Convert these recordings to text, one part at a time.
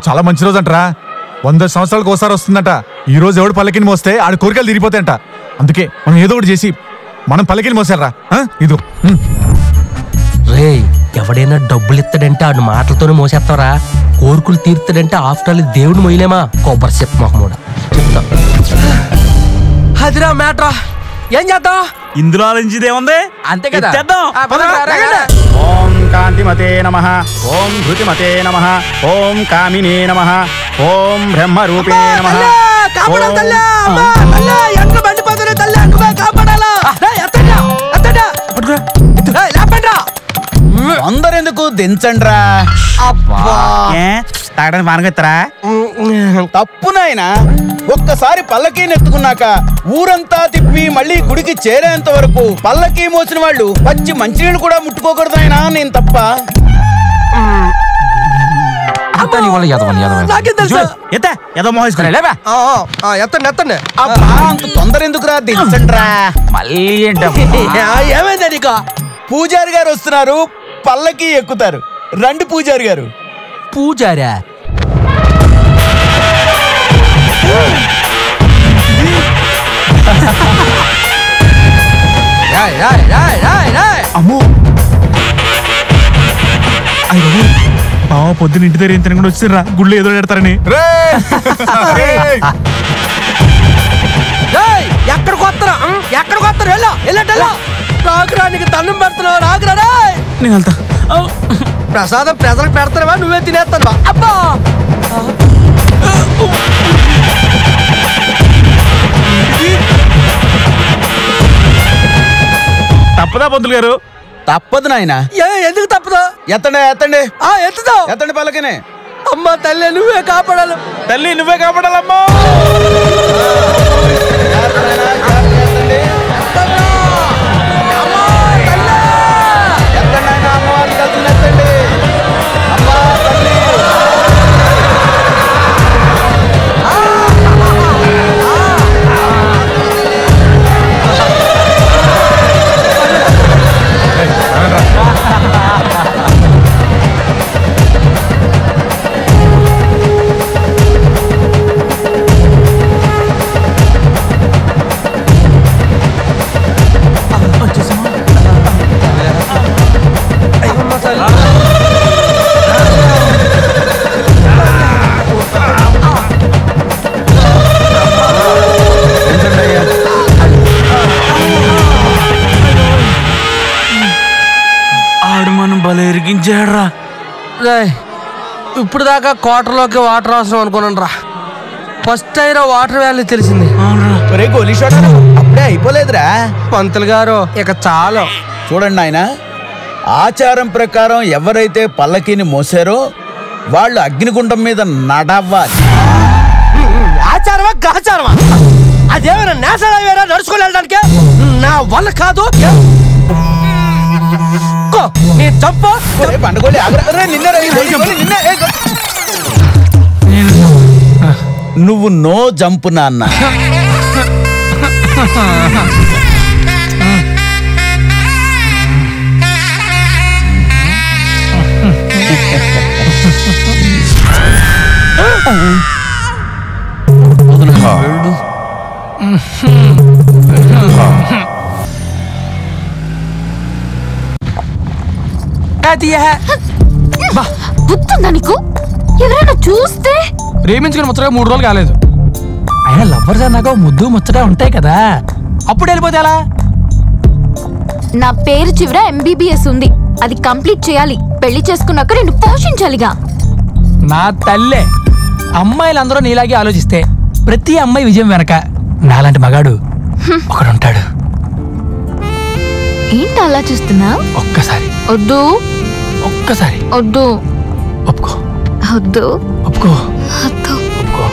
చాలా మంచి రోజు అంటరా వంద సంవత్సరాలకు ఒకసారి వస్తుందట ఈ రోజు ఎవడు పల్లకిని మోస్తే ఆడ కోరికలు తీరిపోతాయంట అందుకే మనం ఏదో ఒకటి చేసి మనం పల్లకిని మోసారా ఇదో ఉమ్. రే ఎవడైనా డబ్బులు ఇస్తాడంటే ఆడు మాటలతోనే మోసేస్తావరా కోరికలు తీర్తాడంటే ఆఫ్టర్ ఆల్ దేవుడు మొయ్యలేమా కొబ్బరి చెప్పు మొహమూడ చెప్తా అదిరా మ్యాట్రా ఏం చేద్దాం ఇందులో ఆలోచించేదేముంది అంతే కదా ఎత్తేద్దాం. ఆ, పదండి, రా, రా, రా. ఓం కాంతిమతే నమ ఓం ధృతిమతే నమ ఓం కామినే నమ ఓం బ్రహ్మరూపే నమ కాపాడాలి తల్లి అమ్మా, తల్లి ఎండ్లు మండిపోతున్నాయి తల్లి నువ్వే కాపాడాలా రేయ్, ఎత్తండ్రా, ఎత్తండ్రా. రేయ్, లేపండ్రా. అందరెందుకు దించండ్రా ఏ తాగడానికి మానగెత్తరా తప్పు నాయనా ఒక్కసారి పల్లకీ నెత్తుకున్నాక ఊరంతా తిప్పి మళ్ళీ గుడికి చేరేంత వరకు పల్లకీ మోసిన వాళ్ళు పచ్చి మంచినీళ్ళు కూడా ముట్టుకోకూడదు నాయనా నేను తప్ప అంతా నీ వల్ల యదవని యదవని నాకేం తెలుసా ఎత్త ఏదో మోహిస్తా లేవా ఆ, ఆ, ఎత్తండి ఎత్తండి అబ్బా అంత తొందర ఎందుకురా దించండ్రా మళ్ళీ ఏంటమ్మా ఆ, ఏమైందా నీకు పూజారి గారు వస్తున్నారు పల్లకి ఎక్కుతారు రండి పూజారి గారు పూజారా రాయ్, రాయ్, రాయ్, రాయ్, రాయ్. అమ్మో అయ్యో బావ పొద్దున ఇంటి దగ్గర ఏం తినకుండా వచ్చిర్రా గుళ్ళు ఏదో పెడతారని రేయ్, ఎక్కడికి వస్తారా ఉం? ఎక్కడికి వస్తారు వెళ్ళు వెళ్ళండి వెళ్ళు రాకురా నీకు దండం పెడుతున్నావు రాకురా రేయ్. నేను వెళ్తా ప్రసాదం ప్రజలకు పెడతావా నువ్వే తినేస్తావా అబ్బా తప్పదా పంతులు గారు తప్పదు నాయనా ఏ ఎందుకు తప్పదు ఎత్తండి ఎత్తండి ఆ ఎత్తుదావు ఎత్తండి పల్లకినే అమ్మ తల్లి నువ్వే కాపాడాలి తల్లి నువ్వే కాపాడాలమ్మా ఎత్తండి నాయనా అమ్మవారిని కలిసి ఎత్తండి అమ్మా తల్లి ఆడు మనం భలే ఇరికించాడురా రేయ్, ఇప్పుడు దాకా క్వార్టర్లోకి వాటర్ అవసరం అనుకున్నాను రా ఫస్ట్ అయినా వాటర్ వాల్యూ తెలిసింది ఒరే గోలీ షాట్ అప్పుడే అయిపోలేదురా పంతులు గారు ఇక చాలు చూడండి ఆయన ఆచారం ప్రకారం ఎవరైతే పల్లకీని మోసారో వాళ్ళు అగ్నిగుండం మీద నడవాలి ఆచారమా గాచారమా అదేమైనా నేషనల్ హైవేరా నడుచుకుని వెళ్ళడానికి నా వల్ల కాదు కో, నీ చంపు ఒరే పండుగోలి ఆగరా. ఒరే నిన్నే రా, ఈ గోలీ, గోలీ, నిన్నే. ఏ గో- నువ్వు నో జంపు నాన్న గుర్తుందా నీకు ఎవరైనా చూస్తే ప్రేమించుకుని ముచ్చటగా మూడు రోజులు కాలేదు అయినా లవ్వర్స్ అన్నాక ఓ ముద్దు ముచ్చట ఉంటాయి కదా అప్పుడు వెళ్ళిపోతే ఎలా నా పేరు చివర ఎంబీబీఎస్ ఉంది అది కంప్లీట్ చేయాలి పెళ్లి చేసుకున్నాక నేను పోషించాలిగా నా తల్లే అమ్మాయిలందరూ నీలాగే ఆలోచిస్తే ప్రతి అమ్మాయి విజయం వెనక నాలాంటి మగాడు ఒకడుంటాడు ఏంటి అలా చూస్తున్నా ఒక్కసారి వద్దు ఒక్కసారి వద్దు ఒప్పుకో వద్దు ఒప్పుకో వద్దు ఒప్పుకో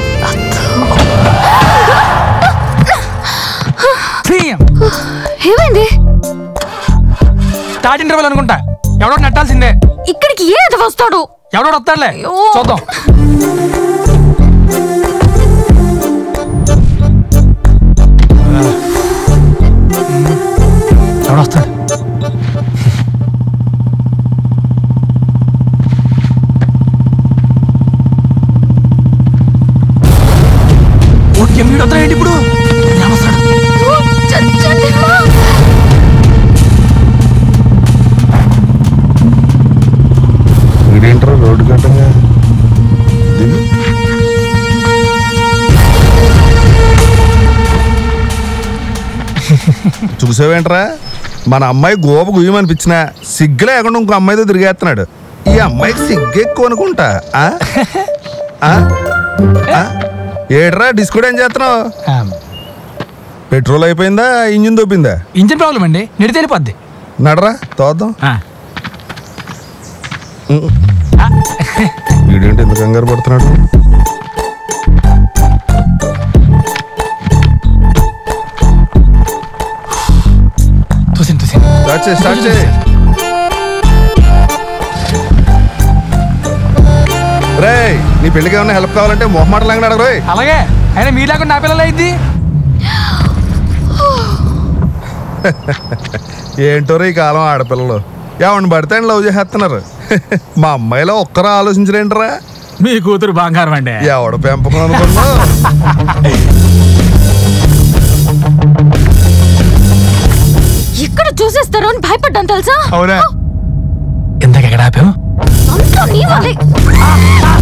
ఏమైంది స్టార్ట్ ఇంటర్వెల్ అనుకుంటా ఎవడో నెట్టాల్సిందే ఇక్కడికి ఏది వస్తాడు ఎవడో వస్తాడులే అయ్యో. చూద్దాం ఎవడొస్తాడు చూసావేంట్రా మన అమ్మాయి గోప గుయ్యమనిపించిన సిగ్గు లేకుండా ఇంకో అమ్మాయితో తిరిగేస్తున్నాడు ఈ అమ్మాయికి సిగ్గు ఎక్కువ అనుకుంటా ఆ? ఆ? ఆ? ఏట్రా డిస్కో ఏం చేస్తున్నావు ఆ, పెట్రోల్ అయిపోయిందా ఇంజిన్ దొబ్బిందా ఇంజిన్ ప్రాబ్లం అండి నెడితే వెళ్ళిపోద్ది నడరా తోద్దాం ఆ. వీడేంటి ఎందుకు కంగారు పడుతున్నాడు చూసింది చూసింది స్టార్ట్ చేయి స్టార్ట్ చేయి రేయ్ నీ పెళ్ళికి ఏమైనా హెల్ప్ కావాలంటే మొహమాటలాగా అడగరోయ్ అలాగే అయినా మీ లేకుండా నా పిల్లలు అయింది ఏంటో ఈ కాలం ఆడపిల్లలు ఎవరిని పడితే ఆయన లవ్ చేసేస్తున్నారు మా అమ్మాయిలో ఒక్కరూ ఆలోచించరేంట్రా మీ కూతురు బంగారం అండి ఎవడ పెంపకం అనుకున్నా ఎక్కడ చూసేస్తారో అని భయపడ్డాను తెలుసా అవునా ఇందాక ఎక్కడ ఆపాం అంతా నీ వల్లే